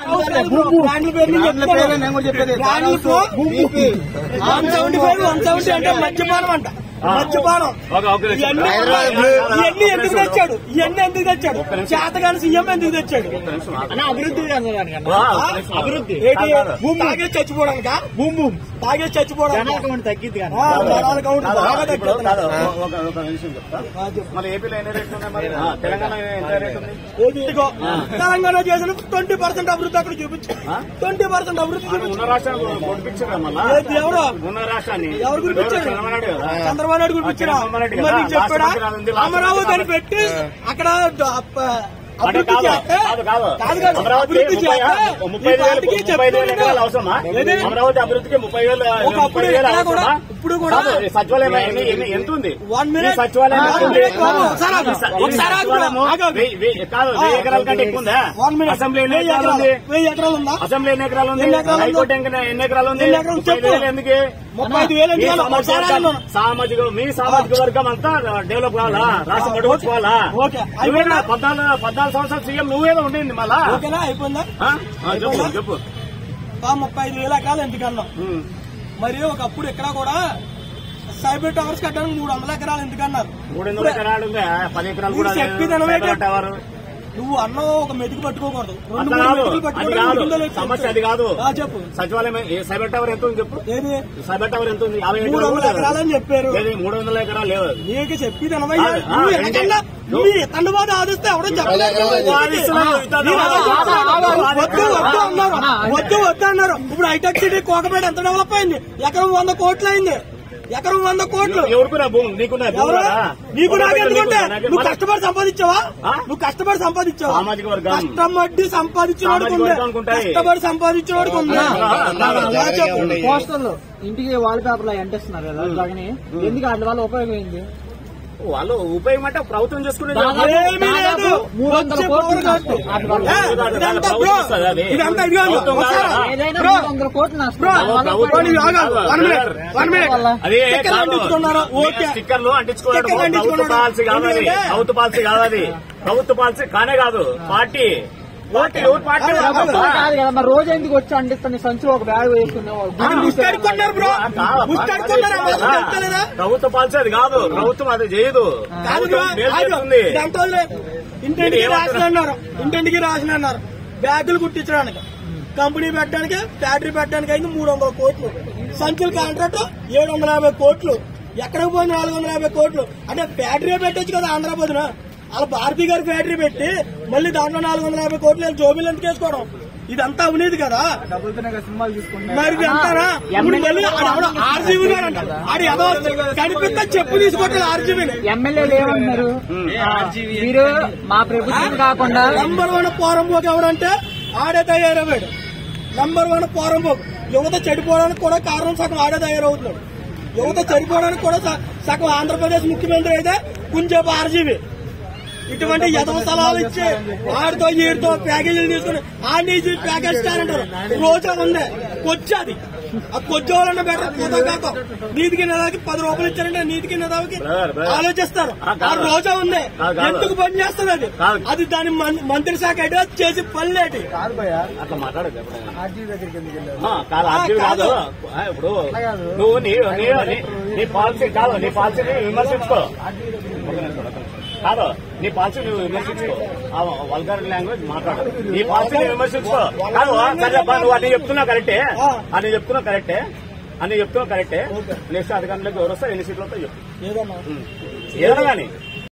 బ్రాండ్ల పేరు నేను చెప్తాను. బ్రాండ్లకు one seventy five one seventy అంటే మద్యపానం అంట మద్యపానం ఒక- ఒక నిమిషం. ఇవన్నీ హైదరాబాద్ ఉన్నాయి. బ్లూ. ఇవన్నీ ఎందుకు తెచ్చాడు ఇవన్నీ ఎందుకు తెచ్చాడు చేతగాని సీఎం ఎందుకు తెచ్చాడు అభివృద్ధి వా, ఒక నిమిషం. అభివృద్ధి ఏంటి కాదు. తాగే చచ్చిపోవడానికా బూమ్ బూమ్ తాగే చచ్చిపోవడానికి జనాల కౌంట్ తగ్గిద్ది కానీ ఆ, జనాల కౌంట్ కాదు, బాగా ఇప్పుడు తగ్గుతుంది. కాదు, ఒక- ఒక- ఒక నిమిషం చెప్తా ఆ, చెప్పు. మరి ఏపీలో ఎన్ని రేట్లు ఉన్నాయి మరి ఆ, తెలంగాణ ఎంత రేట్ ఉంది ఇదిగో తెలంగాణ చేసిన ట్వంటీ పర్సెంట్ అభివృద్ధి అక్కడ చూపించు ట్వంటీ పర్సెంట్ అభివృద్ధి మరి చూపించు ఉన్న రాష్ట్రాన్ని పొడిపించారు మళ్ళా ఏది ఎవరు ఉన్న రాష్ట్రాన్ని ఎవరు గురిపించారు చంద్రబాబు నాయుడు కదా. చంద్రబాబు నాయుడు గురిపించారా చంద్రబాబు నాయుడు కదా. మరి నీకు చెప్పాడా రాష్ట్రపతి రాదు, ఉంది, రాష్ట్రపతి అమరావతి అని రాదు. పెట్టి అక్కడ ద- అప్ప- అంటే అభివృద్ధి కాదు, చేస్తే కాదు, కాదు. కాదు కాదు అమరావతి అభివృద్ధి ముప్పై చేస్తే ముప్పై ఈ ఐదు వేలు పార్టీకి ముప్పై ఐదు వేల చెప్తున్నాను. ఎకరాలు అవసరమా ఏది? అమరావతి అభివృద్ధికి ముప్పై వేలు ఒకప్పుడు ముప్పై వేలు ఎక్కడ కూడా అవసరమా ఇప్పుడు కూడా కాదు, ఈ సచివాలయం ఎన్ని- ఎన్ని- ఎంత ఉంది వన్ ఈ మినిట్ సచివాలయం వన్ ఎంత ఉంది? మినిట్ బాబు, ఒకసారి ఆగు. ఈ స- ఈ ఒకసారి ఆగు. సచివాలయము ఆగు, ఆగు. వెయ్యి- వెయ్యి- కాదు వెయ్యి ఎకరాల కంటే ఎక్కువ ఉందా వన్ మినిట్ అసెంబ్లీ ఎన్ని వెయ్యి ఎకరాలు ఎకరాలు ఉంది వెయ్యి ఎకరాలు ఉందా అసెంబ్లీ ఎన్ని ఎకరాలు ఉంది ఎన్ని ఎకరాలు ఉంది? హైకోర్టు ఎన్ని ఎన్ని ఎకరాలు ఉంది ఎన్ని ఎకరాలు ముప్పై ఐదు చెప్పు. వేలు ఎందుకు ముప్పై ఐదు వేలు మీ ఎందుకు? సామాజిక ఒకసారి వర్గం- ఆగు. సామాజిక మీ సామాజిక వర్గం అంతా డెవలప్ కావాలా రాష్ట్రం పట్టుకోవాలా ఓకే. నువ్వేనా పద్నాలుగు పద్నాలుగు సంవత్సరాలు సీఎం నువ్వేదో ఉండింది మళ్ళా ఓకేనా అయిపోయిందా ఆ? ఆ, చెప్పు చెప్పు ఆ ముప్పై ఐదు వేల ఎకరాలు ఎందుకన్నాం ఉమ్. మరి ఒకప్పుడు ఇక్కడ కూడా సైబర్ టవర్స్ కట్టడానికి మూడు వందల ఎకరాలు ఎందుకన్నారు మూడు వందల ఎకరాలు ఉందా పది ఎకరాలు కూడా నీకు చెప్పేది అనవైతే. సైబర్ టవర్ నువ్వు అన్నం ఒక మెతుకు పట్టుకోకూడదు రెండు అంత మూడు కాదు మెతుకులు అది పట్టుకుంటే కాదు ఉంటుందో లేదో సమస్య అది కాదు ఆ, చెప్పు సచివాలయం ఏ సైబర్ టవర్ ఎంత ఉంది చెప్పు ఏది సైబర్ టవర్ ఎంత ఉంది యాభై మూడు ఎకరాలు వందల కూడా ఎకరాలని చెప్పారు లేదు. ఏది మూడు వందల ఎకరాలు లేదు అది. నీకు చెప్పేది అనవయ్యా ఆ, ఆ, నువ్వు ఏంటి? ఎనకన్నా నువ్వు ఇతండు బాధ ఆదిస్తే ఎవడో చెప్పలేదు వాదిస్తున్నావు, ఇతను నేను అలా చెప్తున్నాను. వాదిస్తున్నావు. వద్దు వద్దు అన్నారు వద్దు వద్దు అన్నారు ఇప్పుడు హైటెక్ సిటీ కోకపేట ఎంత డెవలప్ అయింది ఎకరం వంద కోట్లు అయింది ఎకరం వంద కోట్లు ఎవరుకున్నా భూమి నీకున్నా ఎవరు నీకు నాకెందుకుంటే నువ్వు మన కష్టపడి సంపాదించావా ఆ? నువ్వు కష్టపడి సంపాదించావా సామాజిక వర్గం. కష్టపడి సంపాదించినోడికి సామాజిక ఉంది వర్గానికి ఉంటాయి. కష్టపడి సంపాదించినోడికి ఉంది ఆ, ఆ, ఆ, అలా చెప్పు. పోస్టర్లు ఇంటికి వాల్ పేపర్లు అవి అంటిస్తున్నారు కదా జగని ఎందుకు వాటి వల్ల ఉపయోగం ఏంది వాళ్ళు ఉపయోగం అంటే ప్రభుత్వం చేసుకునే దాదాపు- ఏమీ లేదు మూడు వందల వచ్చే కోట్లు పవర్ కట్టు. వాటి వల్ల. ఏ, ఇదంతా బ్రో ఇదంతా ఇదిగో ప్రభుత్వం ఒకసారి కాదా? ఏదైనా బ్రో, మూడు వందల కోట్లు నష్టం బ్రో, దాని వల్ల ప్రభుత్వం పోనీ ఉపయోగం ఆగాలి. ఏంది? వన్ మినిట్ వన్ మినిట్ అదే స్టిక్కర్లు కాదు. అంటించుకున్నారు ఓకే స్టిక్కర్లు అంటించుకోవడం స్టిక్కర్లు ప్రభుత్వ అంటించుకున్నాడు. పాలసీ కాదు అది ఎందుకంటే- ప్రభుత్వ పాలసీ కాదు అది ప్రభుత్వ పాలసీ కానే కాదు పార్టీ పార్టీ ఎవరు పార్టీ అదే, ఎవరు అదే. తప్ప? కాదు కదా మరి రోజు ఎందుకు వచ్చి అంటిస్తాను సంచిలో ఒక బ్యాగ్ వేసుకునేవాళ్ళు అది ముష్టి అడుక్కున్నారు బ్రో ముష్టి అడుక్కున్నారు అమ్మా, తెలుస్తలేదా? ప్రభుత్వ పాలసీ అది కాదు ప్రభుత్వం అది చేయదు కాదు బ్రో, ప్రభుత్వం మేలు కాదు. చేస్తుంది ఇదంతా వాళ్ళే. ఇంటింటికి మీరు రాసిన ఏమంటారు? అన్నారు ఇంటింటికి రాసిన అన్నారు బ్యాగులు కుట్టించడానికి కంపెనీ పెట్టడానికి ఫ్యాక్టరీ పెట్టడానికి అయింది మూడు వందల కోట్లు సంచుల కాంట్రాక్ట్ ఏడు వందల యాభై కోట్లు ఎక్కడికి పోయింది నాలుగు వందల యాభై కోట్లు అంటే ఫ్యాక్టరీ పెట్టొచ్చు కదా ఆంధ్రప్రదేశ్ వాళ్ళ భారతి గారి ఫ్యాక్టరీ పెట్టి మళ్ళీ దాంట్లో నాలుగు వందల యాభై కోట్లు వీళ్ళు జోబీలు ఎందుకు వేసుకోవడం ఇదంతా అవినీతి కదా సినిమాలు చూసుకుంటే మరి ఇది అంటారా ఇప్పుడు మళ్ళీ ఆడ ఆర్జీవీ గారు అంట ఆడు ఏదో కనిపిస్తే చెప్పు తీసుకుంటాడు ఆర్జీవీని ఎమ్మెల్యేలు ఏమంటున్నారు ఆ, మీరు మా ప్రభుత్వం కాకుండా నంబర్ వన్ పోరంబోకు ఎవడంటే ఆడే తయారయ్యాడు నంబర్ వన్ పోరంబోకు యువత చెడిపోవడానికి కూడా కారణం సగం ఆడే తయారవుతున్నాడు యువత చెడిపోవడానికి కూడా స- సగం ఆంధ్రప్రదేశ్ ముఖ్యమంత్రి అయితే కుంజేపు ఆర్జీవి ఇటువంటి యథవ స్థలాలు ఇచ్చి ఆడితో ఈడితో ప్యాకేజీలు తీసుకుని ఆ నీచి ప్యాకేజ్ స్టార్ అంటారు రోజా ఉంది కొచ్చి అది ఆ కొచ్చి వాళ్ళన్న బెటర్ పోతా కాక నీతికి నిదాకి పది రూపాయలు ఇచ్చారంటే నీతికి నిదాకి Brother, brother. ఆలోచిస్తారు ఆ, ఆ కాదు. రోజా ఉంది కాదు, కాదు. ఎందుకు పని చేస్తుంది అది కాదు. అది దాని మం- మంత్రి శాఖ అయితే చేసి పనిలేటి అట్లా మాట్లాడదు ఎప్పుడైనా. ఆర్జీవీ దగ్గరికి ఎందుకు వెళ్ళారు? ఆ, కాదు ఆ, ఆర్జీవీ కాదు. కాదు ఆ, ఇప్పుడు నువ్వు నీ నీ- నీ- నీ పాలసీ కాదు నీ పాలసీని విమర్శించుకో ఒక నిమిషం, ఒక నిమిషం. కాదు నీ పాలసీ నువ్వు విమర్శించుకో ఆ వల్గర్ లాంగ్వేజ్ మాట్లాడు నీ పాలసీని విమర్శించుకో కాదు సరే అబ్బా, నువ్వు అన్ని చెప్తున్నావు కరెక్టే ఆ. అన్ని చెప్తున్నావు కరెక్టే అన్ని చెప్తున్నావు కరెక్టే నెక్స్ట్ అధికారంలోకి ఎవరు వస్తారు ఎన్ని సీట్లు వస్తాయో చెప్పు ఏదన్నా ఏదైనా కానీ